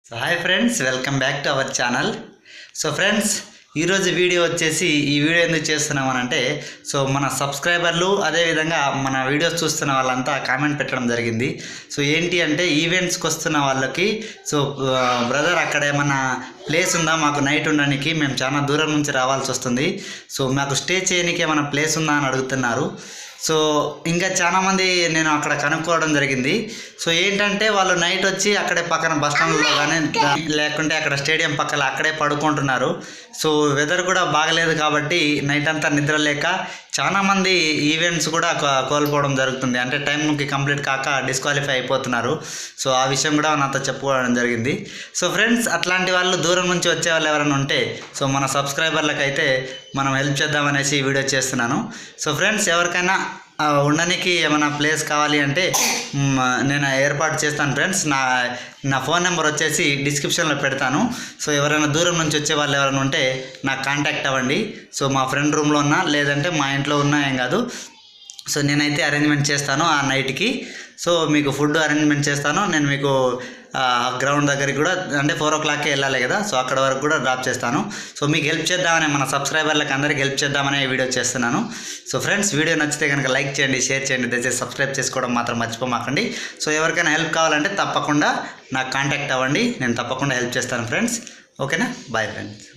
so hi friends welcome back to our channel so friends ఈరోజు video వచ్చేసి ఈ video ఎందుకు చేస్తున్నామనంటే సో మన సబ్స్క్రైబర్లు అదేవిధంగా మన వీడియోస్ చూస్తున్న వాళ్ళంతా కామెంట్ పెట్టడం జరిగింది సో ఏంటి అంటే ఈవెంట్స్కి వస్తున్న వాళ్ళకి సో బ్రదర్ అక్కడ ఏమన్నా ప్లేస్ ఉందా మాకు నైట్ ఉండడానికి మేము చాలా దూరం నుంచి రావాల్సి వస్తుంది సో మాకు స్టే చేయడానికి ఏమైనా ప్లేస్ ఉందా అని అడుగుతున్నారు సో ఇంకా చాలామంది నేను అక్కడ కనుక్కోవడం జరిగింది సో ఏంటంటే వాళ్ళు నైట్ వచ్చి అక్కడే పక్కన బస్ స్టాండ్లో కానీ లేకుంటే అక్కడ స్టేడియం పక్కన అక్కడే పడుకుంటున్నారు సో వెదర్ కూడా బాగలేదు కాబట్టి నైట్ అంతా నిద్ర లేక చాలామంది ఈవెంట్స్ కూడా కో- కోల్పోవడం జరుగుతుంది అంటే టైంకి కంప్లీట్ కాక డిస్క్వాలిఫై అయిపోతున్నారు సో ఆ విషయం కూడా నాతో చెప్పుకోవడం జరిగింది సో ఫ్రెండ్స్ అట్లాంటి వాళ్ళు దూరం నుంచి వచ్చే వాళ్ళు ఎవరైనా ఉంటే సో మన సబ్స్క్రైబర్లకు అయితే మనం హెల్ప్ చేద్దామనేసి ఈ వీడియో చేస్తున్నాను సో ఫ్రెండ్స్ ఎవరికైనా ఆ, ఉండడానికి ఏమైనా ప్లేస్ కావాలి అంటే మ్, నేను ఏర్పాటు చేస్తాను ఫ్రెండ్స్ నా నా ఫోన్ నెంబర్ వచ్చేసి డిస్క్రిప్షన్లో పెడతాను సో ఎవరైనా దూరం నుంచి వచ్చే వాళ్ళు ఎవరైనా ఉంటే నాకు కాంటాక్ట్ అవ్వండి సో మా ఫ్రెండ్ రూమ్లో ఉన్నా లేదంటే మా ఇంట్లో ఉన్నా ఏం కాదు సో నేనైతే అరేంజ్మెంట్ చేస్తాను ఆ నైట్కి సో మీకు ఫుడ్ అరేంజ్మెంట్ చేస్తాను నేను మీకు గ్రౌండ్ దగ్గరికి కూడా అంటే ఫోర్ ఓ క్లాక్కి వెళ్ళాలి కదా సో అక్కడ వరకు కూడా డ్రాప్ చేస్తాను సో మీకు హెల్ప్ చేద్దామని మన సబ్స్క్రైబర్లకు అందరికి హెల్ప్ చేద్దామనే ఈ వీడియో చేస్తున్నాను సో ఫ్రెండ్స్ వీడియో నచ్చితే కనుక లైక్ చేయండి షేర్ చేయండి దయచేసి సబ్స్క్రైబ్ చేసుకోవడం మాత్రం మర్చిపోమాకండి సో ఎవరికైనా హెల్ప్ కావాలంటే తప్పకుండా నాకు కాంటాక్ట్ అవ్వండి నేను తప్పకుండా హెల్ప్ చేస్తాను ఫ్రెండ్స్ ఓకేనా బాయ్ ఫ్రెండ్స్